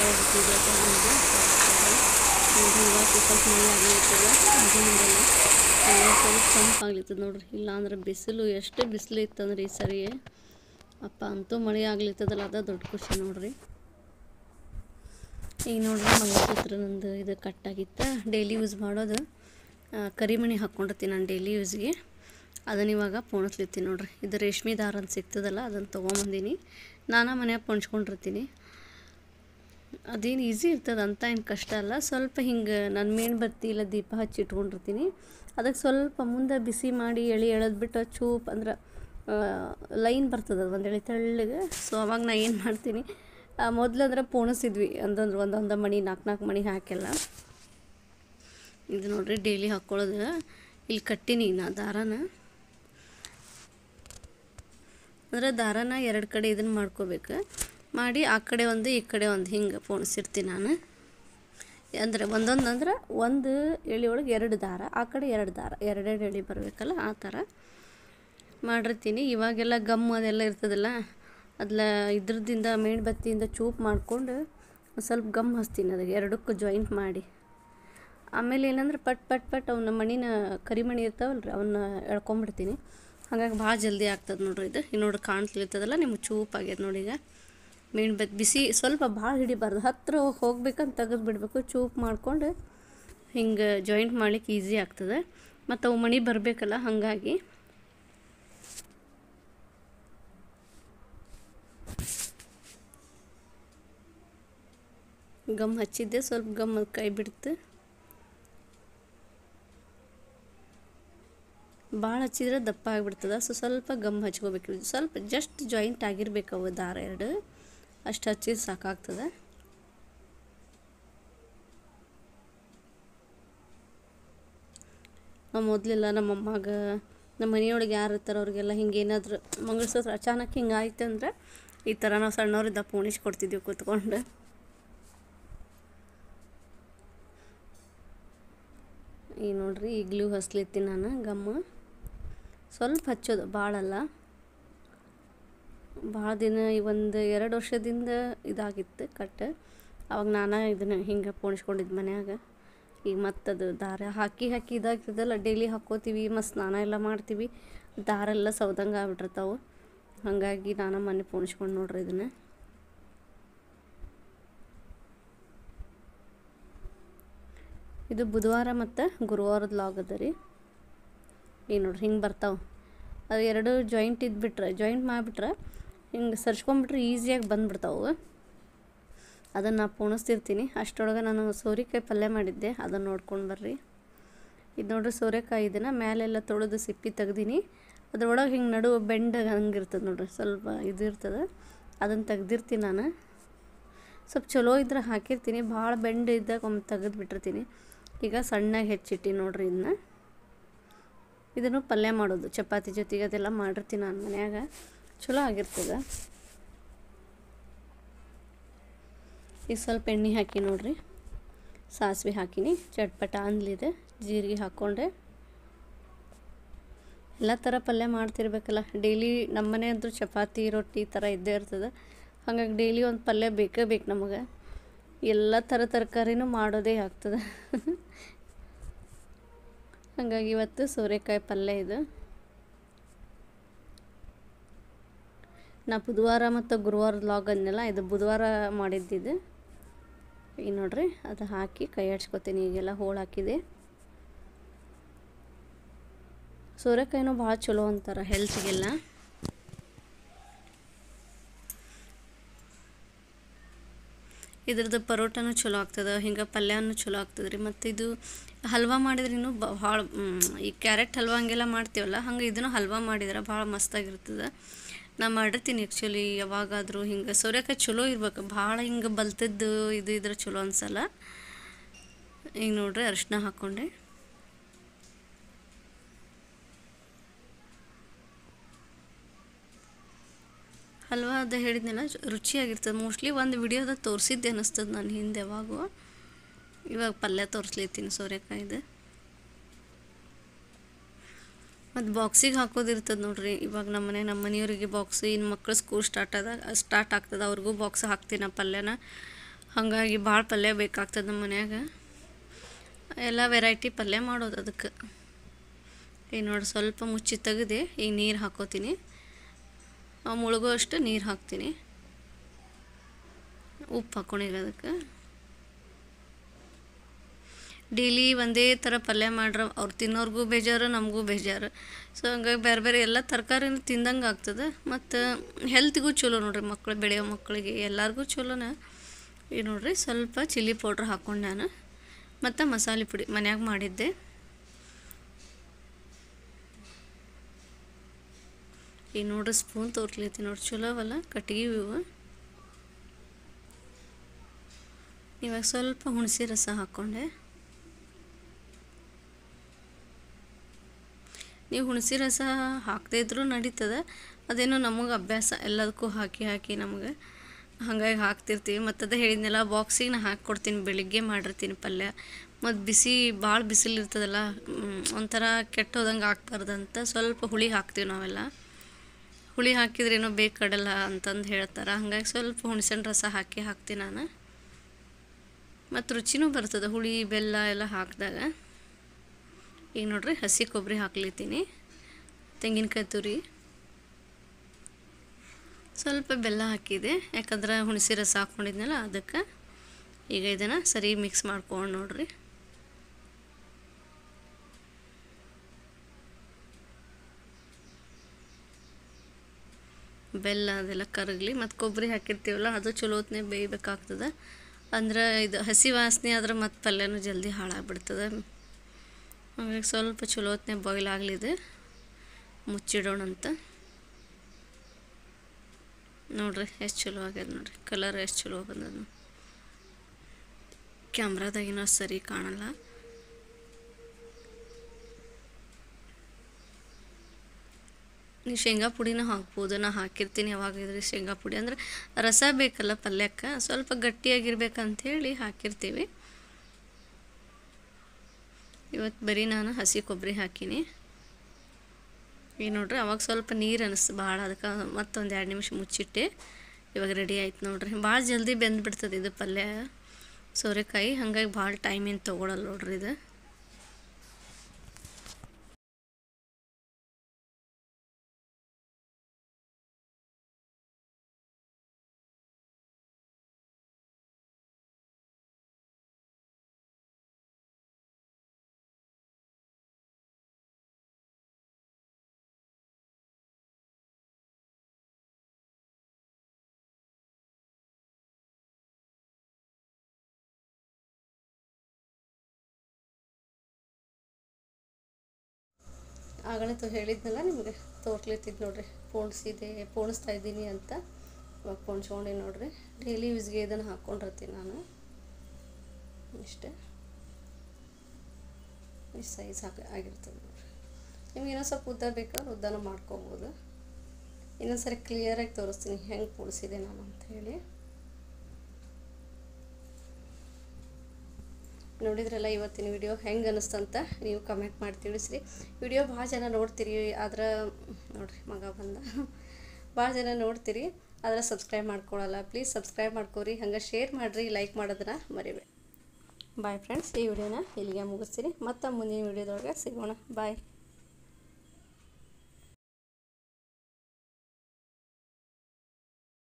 ಹೋಗ್ಬಿಟ್ಟು ಇವತ್ತು ನಮಗೆ ನೋಡ್ರಿ ಇವಾಗ ಸ್ವಲ್ಪ ಮಳೆ ಆಗ್ಲಿರ್ತದೆ ಅದು ಹಿಂಗೆಲ್ಲ ಎಲ್ಲ ಸ್ವಲ್ಪ ತಂಪಾಗ್ಲಿರ್ತದೆ ನೋಡ್ರಿ ಇಲ್ಲ ಅಂದ್ರೆ ಬಿಸಿಲು ಎಷ್ಟು ಬಿಸಿಲು ಇತ್ತಂದ್ರೆ ಈ ಸರಿ ಅಪ್ಪ ಅಂತೂ ಮಳೆ ಆಗ್ಲಿರ್ತದಲ್ಲ ಅದ ದೊಡ್ಡ ಖುಷಿ ನೋಡ್ರಿ ಈಗ ನೋಡ್ರಿ ಮಂಗಲಸೂತ್ರ ನಂದು ಇದು ಕಟ್ಟಾಗಿತ್ತು ಡೈಲಿ ಯೂಸ್ ಮಾಡೋದು ಆ, ಕರಿಮಣಿ ಹಾಕ್ಕೊಂಡಿರ್ತೀನಿ ನಾನು ಡೈಲಿ ಯೂಸ್ಗೆ ಅದನ್ನ ಇವಾಗ ಪೋಣಿಸ್ಲಿತ್ತೀನಿ ನೋಡ್ರಿ ಇದು ರೇಷ್ಮೆ ದಾರ ಅಂತ ಸಿಗ್ತದಲ್ಲ ಅದನ್ನು ತೊಗೊಂಬಂದೀನಿ ನಾನಾ ಮನ್ಯಾಗ ಪೊಣ್ಸ್ಕೊಂಡಿರ್ತೀನಿ ಅದೇನು ಈಸಿ ಇರ್ತದೆ ಅಂತ ಏನು ಕಷ್ಟ ಅಲ್ಲ ಸ್ವಲ್ಪ ಹಿಂಗೆ ನನ್ನ ಮೇಣಬತ್ತಿ ಇಲ್ಲ ದೀಪ ಹಚ್ಚಿ ಇಟ್ಕೊಂಡಿರ್ತೀನಿ ಅದಕ್ಕೆ ಸ್ವಲ್ಪ ಮುಂದೆ ಬಿಸಿ ಮಾಡಿ ಎಳೆ ಎಳೆದು ಬಿಟ್ಟು ಚೂಪ್ ಅಂದ್ರೆ ಲೈನ್ ಬರ್ತದೆ ಒಂದು ಎಳೆ ತೆಳ್ಳಗೆ ಸೊ ಅವಾಗ ನಾ ಏನು ಮಾಡ್ತೀನಿ ಮೊದಲಂದ್ರೆ ಪೋಣಿಸಿದ್ವಿ ಅಂತಂದ್ರೆ ಒಂದೊಂದು ಮಣಿ ನಾಲ್ಕು ನಾಲ್ಕು ಮಣಿ ಹಾಕೆಲ್ಲ ಇದು ನೋಡ್ರಿ ಡೈಲಿ ಹಾಕ್ಕೊಳ್ಳೋದು ಇಲ್ಲಿ ಕಟ್ಟಿನಿ ನಾ ದಾರಾನ ಅಂದ್ರೆ ದಾರಾನ ಎರಡು ಕಡೆ ಇದನ್ನು ಮಾಡ್ಕೋಬೇಕು ಮಾಡಿ ಆ ಕಡೆ ಒಂದು ಈ ಕಡೆ ಒಂದು ಹಿಂಗೆ ಪೋಣಿಸಿರ್ತೀನಿ ನಾನು ಅಂದರೆ ಒಂದೊಂದು ಅಂದ್ರೆ ಒಂದು ಎಳೆ ಒಳಗೆ ಎರಡು ದಾರ ಆ ಕಡೆ ಎರಡು ದಾರ ಎರಡೆರಡು ಎಳೆ ಬರಬೇಕಲ್ಲ ಆ ಥರ ಮಾಡಿರ್ತೀನಿ ಇವಾಗೆಲ್ಲ ಗಮ್ ಅದೆಲ್ಲ ಇರ್ತದಲ್ಲ ಅದೆಲ್ಲ ಇದ್ರದಿಂದ ಮೇಣಬತ್ತಿಯಿಂದ ಚೂಪ್ ಮಾಡಿಕೊಂಡು ಸ್ವಲ್ಪ ಗಮ್ ಹಚ್ತೀನಿ ಅದಕ್ಕೆ ಎರಡಕ್ಕೂ ಜಾಯಿಂಟ್ ಮಾಡಿ ಆಮೇಲೆ ಏನಂದ್ರೆ ಪಟ್ ಪಟ್ ಪಟ್ ಅವನ್ನ ಮಣಿನ ಕರಿಮಣಿ ಇರ್ತಾವಲ್ಲ ರೀ ಅವನ್ನ ಎಳ್ಕೊಂಬಿಡ್ತೀನಿ ಹಾಗಾಗಿ ಭಾಳ ಜಲ್ದಿ ಆಗ್ತದೆ ನೋಡ್ರಿ ಇದು ಈಗ ನೋಡ್ರಿ ಕಾಣ್ತಿರ್ತದಲ್ಲ ನಿಮ್ಗೆ ಚೂಪ್ ಆಗ್ಯದ ನೋಡಿ ಈಗ ಮೇಣಬತ್ತಿ ಬಿಸಿ ಸ್ವಲ್ಪ ಭಾಳ ಹಿಡಿಬಾರ್ದು ಹತ್ತಿರ ಹೋಗ್ಬೇಕಂತ ತೆಗೆದು ಬಿಡಬೇಕು ಚೂಪ್ ಮಾಡ್ಕೊಂಡು ಹಿಂಗೆ ಜಾಯಿಂಟ್ ಮಾಡ್ಲಿಕ್ಕೆ ಈಸಿ ಆಗ್ತದೆ ಮತ್ತು ಅವು ಮಣಿ ಬರಬೇಕಲ್ಲ ಹಾಗಾಗಿ ಗಮ್ ಹಚ್ಚಿದ್ದೆ ಸ್ವಲ್ಪ ಗಮ್ ಅದ್ ಕೈ ಬಿಡ್ತು ಭಾಳ ಹಚ್ಚಿದ್ರೆ ದಪ್ಪ ಆಗಿಬಿಡ್ತದೆ ಸೊ ಸ್ವಲ್ಪ ಗಮ್ ಹಚ್ಕೋಬೇಕು ಸ್ವಲ್ಪ ಜಸ್ಟ್ ಜಾಯಿಂಟ್ ಆಗಿರ್ಬೇಕು ಅವು ದಾರ ಎರಡು ಅಷ್ಟು ಹಚ್ಚಿದ್ರೆ ಸಾಕಾಗ್ತದೆ ನಾವು ಮೊದಲೆಲ್ಲ ನಮ್ಮ ಅಮ್ಮಾಗ ನಮ್ಮ ಮನೆಯೊಳಗೆ ಯಾರು ಇರ್ತಾರೆ ಅವ್ರಿಗೆಲ್ಲ ಹಿಂಗೆ ಏನಾದರೂ ಮಂಗಳಸೂತ್ರ ಅಚಾನಕ್ ಹಿಂಗೆ ಆಯ್ತು ಅಂದ್ರೆ ಈ ಥರ ನಾವು ಸಣ್ಣವರಿದ್ದ ಪೋಣಿಸಿ ಕೊಡ್ತಿದ್ವಿ ಕೂತ್ಕೊಂಡು ಈ ನೋಡ್ರಿ ಈಗಲೂ ಹಸ್ಲಿತ್ತೀನಿ ನಾನು ಗಮ್ಮ ಸ್ವಲ್ಪ ಹಚ್ಚೋದು ಭಾಳಲ್ಲ ಭಾಳ ದಿನ ಈ ಒಂದು ಎರಡು ವರ್ಷದಿಂದ ಇದಾಗಿತ್ತು ಕಟ್ ಅವಾಗ ನಾನು ಇದನ್ನು ಹಿಂಗೆ ಪೋಣಿಸ್ಕೊಂಡಿದ್ದು ಮನ್ಯಾಗ ಈಗ ಮತ್ತದು ದಾರ ಹಾಕಿ ಹಾಕಿ ಇದಾಗ್ತದಲ್ಲ ಡೈಲಿ ಹಾಕ್ಕೋತೀವಿ ಮತ್ತು ಸ್ನಾನ ಎಲ್ಲ ಮಾಡ್ತೀವಿ ದಾರ ಎಲ್ಲ ಸೌದಂಗೆ ಆಗ್ಬಿಟ್ಟಿರ್ತಾವೆ ಹಾಗಾಗಿ ನಾನು ಮನೆ ಪೋಣಿಸ್ಕೊಂಡು ನೋಡ್ರಿ ಇದನ್ನು ಇದು ಬುಧವಾರ ಮತ್ತು ಗುರುವಾರದ ಲಾಗ್ ಅದ ರೀ ಈಗ ನೋಡ್ರಿ ಹಿಂಗೆ ಬರ್ತಾವೆ ಅದು ಎರಡು ಜಾಯಿಂಟ್ ಇದ್ಬಿಟ್ರೆ ಜಾಯಿಂಟ್ ಮಾಡಿಬಿಟ್ರೆ ಹಿಂಗೆ ಸರ್ಚ್ಕೊಂಬಿಟ್ರೆ ಈಸಿಯಾಗಿ ಬಂದ್ಬಿಡ್ತಾವೆ ಅದನ್ನು ನಾ ಪೋಣಿಸ್ತಿರ್ತೀನಿ ಅಷ್ಟರೊಳಗೆ ನಾನು ಸೋರೆಕಾಯಿ ಪಲ್ಯ ಮಾಡಿದ್ದೆ ಅದನ್ನು ನೋಡ್ಕೊಂಡು ಬರ್ರಿ ಇದು ನೋಡ್ರಿ ಸೋರೆಕಾಯಿ ಇದನ್ನು ಮೇಲೆಲ್ಲ ತೊಳೆದು ಸಿಪ್ಪಿ ತೆಗ್ದೀನಿ ಅದ್ರೊಳಗೆ ಹಿಂಗೆ ನಡು ಬೆಂಡ್ ಹಂಗೆ ಇರ್ತದೆ ನೋಡ್ರಿ ಸ್ವಲ್ಪ ಇದು ಇರ್ತದೆ ಅದನ್ನು ತೆಗ್ದಿರ್ತೀನಿ ನಾನು ಸ್ವಲ್ಪ ಚಲೋ ಇದ್ರೆ ಹಾಕಿರ್ತೀನಿ ಭಾಳ ಬೆಂಡ್ ಇದ್ದಾಗ ಒಮ್ಮೆ ತೆಗೆದು ಬಿಟ್ಟಿರ್ತೀನಿ ಈಗ ಸಣ್ಣಗೆ ಹೆಚ್ಚಿಟ್ಟು ನೋಡ್ರಿ ಇದನ್ನ ಇದನ್ನು ಪಲ್ಯ ಮಾಡೋದು ಚಪಾತಿ ಜೊತೆಗೆ ಅದೆಲ್ಲ ಮಾಡಿರ್ತೀನಿ ನಾನು ಮನ್ಯಾಗ ಚಲೋ ಆಗಿರ್ತದೆ ಈಗ ಸ್ವಲ್ಪ ಎಣ್ಣೆ ಹಾಕಿ ನೋಡ್ರಿ ಸಾಸಿವೆ ಹಾಕಿನಿ ಚಟ್ಪಟ ಅಂದ್ಲಿದೆ ಜೀರಿಗೆ ಹಾಕ್ಕೊಂಡೆ ಎಲ್ಲ ಥರ ಪಲ್ಯ ಮಾಡ್ತಿರ್ಬೇಕಲ್ಲ ಡೈಲಿ ನಮ್ಮನೆ ಅಂತೂ ಚಪಾತಿ ರೊಟ್ಟಿ ಈ ಥರ ಇದ್ದೇ ಇರ್ತದೆ ಹಾಗಾಗಿ ಡೈಲಿ ಒಂದು ಪಲ್ಯ ಬೇಕೇ ಬೇಕು ನಮಗೆ ಎಲ್ಲ ಥರ ತರಕಾರಿನೂ ಮಾಡೋದೇ ಆಗ್ತದೆ ಹಾಗಾಗಿ ಇವತ್ತು ಸೋರೆಕಾಯಿ ಪಲ್ಯ ಇದು ನಾ ಬುಧವಾರ ಮತ್ತು ಗುರುವಾರದ ಲಾಗ್ ಅನ್ನೆಲ್ಲ ಇದು ಬುಧವಾರ ಮಾಡಿದ್ದಿದ್ದು ಈಗ ನೋಡ್ರಿ ಅದು ಹಾಕಿ ಕೈ ಆಡ್ಸ್ಕೊತೀನಿ ಈಗೆಲ್ಲ ಹೋಳು ಹಾಕಿದೆ ಸೋರೆಕಾಯಿನೂ ಭಾಳ ಚಲೋ ಅಂತಾರೆ ಹೆಲ್ತ್ಗೆಲ್ಲ ಇದ್ರದ್ದು ಪರೋಟನೂ ಚಲೋ ಆಗ್ತದೆ ಹಿಂಗೆ ಪಲ್ಯನೂ ಚಲೋ ಆಗ್ತದೆ ರೀ ಮತ್ತು ಇದು ಹಲ್ವಾ ಮಾಡಿದ್ರೆ ಇನ್ನೂ ಭಾಳ ಈ ಕ್ಯಾರೆಟ್ ಹಲ್ವಾ ಹಂಗೆಲ್ಲ ಮಾಡ್ತೀವಲ್ಲ ಹಂಗೆ ಇದನ್ನು ಹಲ್ವಾ ಮಾಡಿದ್ರೆ ಭಾಳ ಮಸ್ತಾಗಿರ್ತದೆ ನಾ ಮಾಡಿರ್ತೀನಿ ಆ್ಯಕ್ಚುಲಿ ಯಾವಾಗಾದರೂ ಹಿಂಗೆ ಸೋರೆಕಾಯಿ ಚಲೋ ಇರ್ಬೇಕು ಭಾಳ ಹಿಂಗೆ ಬಲ್ತದ್ದು ಇದು ಇದ್ರೆ ಚಲೋ ಅನ್ಸಲ್ಲ ಈಗ ನೋಡ್ರಿ ಅರಿಶಿನ ಹಾಕ್ಕೊಂಡೆ ಹಲ್ವಾ ಅದು ಹೇಳಿದ್ನಲ್ಲ ರುಚಿಯಾಗಿರ್ತದೆ ಮೋಸ್ಟ್ಲಿ ಒಂದು ವಿಡಿಯೋದಾಗ ತೋರಿಸಿದ್ದೆ ಅನ್ನಿಸ್ತದೆ ನಾನು ಹಿಂದೆ ಯಾವಾಗೂ ಇವಾಗ ಪಲ್ಯ ತೋರಿಸ್ಲಿತ್ತೀನಿ ಸೋರೆಕಾಯ್ದು ಮತ್ತು ಬಾಕ್ಸಿಗೆ ಹಾಕೋದಿರ್ತದೆ ನೋಡ್ರಿ ಇವಾಗ ನಮ್ಮ ಮನೆ ನಮ್ಮ ಮನೆಯವರಿಗೆ ಬಾಕ್ಸ್ ಇನ್ನು ಮಕ್ಕಳು ಸ್ಕೂಲ್ ಸ್ಟಾರ್ಟ್ ಆದಾಗ ಸ್ಟಾರ್ಟ್ ಆಗ್ತದೆ ಅವ್ರಿಗೂ ಬಾಕ್ಸ್ ಹಾಕ್ತೀನಿ ಆ ಪಲ್ಯನ ಹಾಗಾಗಿ ಭಾಳ ಪಲ್ಯ ಬೇಕಾಗ್ತದೆ ನಮ್ಮ ಮನ್ಯಾಗ ಎಲ್ಲ ವೆರೈಟಿ ಪಲ್ಯ ಮಾಡೋದು ಅದಕ್ಕೆ ಈಗ ನೋಡಿ ಸ್ವಲ್ಪ ಮುಚ್ಚಿ ತೆಗೆದೆ ಈಗ ನೀರು ಹಾಕೋತೀನಿ ಅವು ಮುಳುಗೋ ಅಷ್ಟು ನೀರು ಹಾಕ್ತೀನಿ ಉಪ್ಪು ಹಾಕ್ಕೊಂಡೀಗ ಅದಕ್ಕೆ ಡೈಲಿ ಒಂದೇ ಥರ ಪಲ್ಯ ಮಾಡ್ರೆ ಅವ್ರು ತಿನ್ನೋರ್ಗೂ ಬೇಜಾರು ನಮಗೂ ಬೇಜಾರು ಸೊ ಹಂಗಾಗಿ ಬೇರೆ ಬೇರೆ ಎಲ್ಲ ತರಕಾರಿನ ತಿಂದಂಗೆ ಆಗ್ತದೆ ಮತ್ತು ಹೆಲ್ತಿಗೂ ಚಲೋ ನೋಡ್ರಿ ಮಕ್ಕಳು ಬೆಳೆಯೋ ಮಕ್ಕಳಿಗೆ ಎಲ್ಲರಿಗೂ ಚಲೋನ ಈಗ ನೋಡ್ರಿ ಸ್ವಲ್ಪ ಚಿಲ್ಲಿ ಪೌಡ್ರ್ ಹಾಕ್ಕೊಂಡು ನಾನು ಮತ್ತು ಮಸಾಲೆ ಪುಡಿ ಮನ್ಯಾಗ ಮಾಡಿದ್ದೆ ಈಗ ನೋಡ್ರಿ ಸ್ಪೂನ್ ತೋರ್ಲೈತಿ ನೋಡ್ರಿ ಚಲೋ ಅವಲ್ಲ ಕಟ್ಗೆ ಇವು ಇವಾಗ ಸ್ವಲ್ಪ ಹುಣಸೆ ರಸ ಹಾಕ್ಕೊಂಡೆ ನೀವು ಹುಣಸೆ ರಸ ಹಾಕದೇ ಇದ್ರೂ ನಡೀತದೆ ಅದೇನೋ ನಮಗೆ ಅಭ್ಯಾಸ ಎಲ್ಲದಕ್ಕೂ ಹಾಕಿ ಹಾಕಿ ನಮಗೆ ಹಾಗಾಗಿ ಹಾಕ್ತಿರ್ತೀವಿ ಮತ್ತು ಅದೇ ಹೇಳಿದ್ನೆಲ್ಲ ಬಾಕ್ಸಿಗೆ ನಾ ಹಾಕ್ಕೊಡ್ತೀನಿ ಬೆಳಿಗ್ಗೆ ಮಾಡಿರ್ತೀನಿ ಪಲ್ಯ ಮತ್ತು ಬಿಸಿ ಭಾಳ ಬಿಸಿಲು ಇರ್ತದಲ್ಲ ಒಂಥರ ಕೆಟ್ಟೋದಂಗೆ ಆಗ್ಬಾರ್ದಂತ ಸ್ವಲ್ಪ ಹುಳಿ ಹಾಕ್ತೀವಿ ನಾವೆಲ್ಲ ಹುಳಿ ಹಾಕಿದ್ರೇನೋ ಬೇಕಾಡಲ್ಲ ಅಂತಂದು ಹೇಳ್ತಾರೆ ಹಾಗಾಗಿ ಸ್ವಲ್ಪ ಹುಣಸೆಹಣ್ಣು ರಸ ಹಾಕಿ ಹಾಕ್ತೀನಿ ನಾನು ಮತ್ತು ರುಚಿನೂ ಬರ್ತದೆ ಹುಳಿ ಬೆಲ್ಲ ಎಲ್ಲ ಹಾಕಿದಾಗ ಈಗ ನೋಡ್ರಿ ಹಸಿ ಕೊಬ್ಬರಿ ಹಾಕ್ಲಿತ್ತೀನಿ ತೆಂಗಿನಕಾಯಿ ತುರಿ ಸ್ವಲ್ಪ ಬೆಲ್ಲ ಹಾಕಿದೆ ಯಾಕಂದ್ರೆ ಹುಣಸೆ ರಸ ಹಾಕ್ಕೊಂಡಿದ್ನಲ್ಲ ಅದಕ್ಕೆ ಈಗ ಇದನ್ನು ಸರಿ ಮಿಕ್ಸ್ ಮಾಡ್ಕೊಂಡು ನೋಡ್ರಿ ಬೆಲ್ಲ ಅದೆಲ್ಲ ಕರಗಲಿ ಮತ್ತು ಕೊಬ್ಬರಿ ಹಾಕಿರ್ತೀವಲ್ಲ ಅದು ಚಲೋ ಹೊತ್ನೆ ಬೇಯಬೇಕಾಗ್ತದೆ ಅಂದ್ರೆ ಇದು ಹಸಿ ವಾಸನೆ ಆದ್ರೆ ಮತ್ತು ಪಲ್ಯನೂ ಜಲ್ದಿ ಹಾಳಾಗ್ಬಿಡ್ತದೆ ಹಾಗಾಗಿ ಸ್ವಲ್ಪ ಚಲೋ ಹೊತ್ನೆ ಬಾಯ್ಲ್ ಆಗಲಿದೆ ಮುಚ್ಚಿಡೋಣಂತ ನೋಡ್ರಿ ಎಷ್ಟು ಚಲೋ ಆಗ್ಯದ ನೋಡ್ರಿ ಕಲರ್ ಎಷ್ಟು ಚಲೋ ಬಂದದ ಕ್ಯಾಮ್ರಾದಾಗಿನ ಸರಿ ಕಾಣಲ್ಲ ನೀವು ಶೇಂಗಾ ಪುಡಿನ ಹಾಕ್ಬೋದು ನಾ ಹಾಕಿರ್ತೀನಿ ಯಾವಾಗಿದ್ರೆ ಶೇಂಗಾ ಪುಡಿ ಅಂದರೆ ರಸ ಬೇಕಲ್ಲ ಪಲ್ಯಕ್ಕೆ ಸ್ವಲ್ಪ ಗಟ್ಟಿಯಾಗಿರ್ಬೇಕಂಥೇಳಿ ಹಾಕಿರ್ತೀವಿ ಇವತ್ತು ಬರೀ ನಾನು ಹಸಿ ಕೊಬ್ಬರಿ ಹಾಕೀನಿ ಈಗ ನೋಡ್ರಿ ಅವಾಗ ಸ್ವಲ್ಪ ನೀರು ಅನಿಸ್ತು ಭಾಳ ಅದಕ್ಕೆ ಮತ್ತೊಂದು ಎರಡು ನಿಮಿಷ ಮುಚ್ಚಿಟ್ಟೆ ಇವಾಗ ರೆಡಿ ಆಯ್ತು ನೋಡ್ರಿ ಭಾಳ ಜಲ್ದಿ ಬೆಂದ್ಬಿಡ್ತದೆ ಇದು ಪಲ್ಯ ಸೋರೆಕಾಯಿ ಹಾಗಾಗಿ ಭಾಳ ಟೈಮ್ ಏನು ತೊಗೊಳಲ್ಲ ನೋಡ್ರಿ ಇದು ಆಗಲೇ ತೋ ಹೇಳಿದ್ನಲ್ಲ ನಿಮಗೆ ತೋರ್ಲಿತ್ತಿದ್ದು ನೋಡ್ರಿ ಪೋಣಿಸಿದೆ ಪೋಣಿಸ್ತಾ ಇದ್ದೀನಿ ಅಂತ ಇವಾಗ ಪೋಣಿಸ್ಕೊಂಡೆ ನೋಡ್ರಿ ಡೈಲಿ ಯೂಸ್ಗೆ ಇದನ್ನು ಹಾಕ್ಕೊಂಡಿರ್ತೀನಿ ನಾನು ಇಷ್ಟೇ ಇಷ್ಟು ಸೈಜ್ ಹಾಕಿ ಆಗಿರ್ತದೆ ನೋಡ್ರಿ ನಿಮ್ಗೆ ಇನ್ನೊಂದು ಸ್ವಲ್ಪ ಉದ್ದ ಬೇಕಾದ್ರೆ ಉದ್ದನೂ ಮಾಡ್ಕೋಬೋದು ಇನ್ನೊಂದು ಸರಿ ಕ್ಲಿಯರಾಗಿ ತೋರಿಸ್ತೀನಿ ಹೆಂಗೆ ಪೋಣಿಸಿದೆ ನಾನು ಅಂತ ಹೇಳಿ ನೋಡಿದ್ರಲ್ಲ ಇವತ್ತಿನ ವಿಡಿಯೋ ಹೆಂಗೆ ಅನ್ನಿಸ್ತಂತ ನೀವು ಕಮೆಂಟ್ ಮಾಡಿ ತಿಳಿಸ್ರಿ ವಿಡಿಯೋ ಭಾಳ ಜನ ನೋಡ್ತೀರಿ ಆದ್ರೆ ನೋಡ್ರಿ ಮಗ ಬಂದ ಭಾಳ ಜನ ನೋಡ್ತೀರಿ ಆದ್ರೆ ಸಬ್ಸ್ಕ್ರೈಬ್ ಮಾಡ್ಕೊಳಲ್ಲ ಪ್ಲೀಸ್ ಸಬ್ಸ್ಕ್ರೈಬ್ ಮಾಡ್ಕೊರಿ ಹಂಗೆ ಶೇರ್ ಮಾಡಿರಿ ಲೈಕ್ ಮಾಡೋದನ್ನ ಮರಿಬೇಡಿ ಬಾಯ್ ಫ್ರೆಂಡ್ಸ್ ಈ ವಿಡಿಯೋನ ಇಲ್ಲಿಗೆ ಮುಗಿಸ್ತೀನಿ ಮತ್ತೆ ಮುಂದಿನ ವಿಡಿಯೋದೊಳಗೆ ಸಿಗೋಣ ಬಾಯ್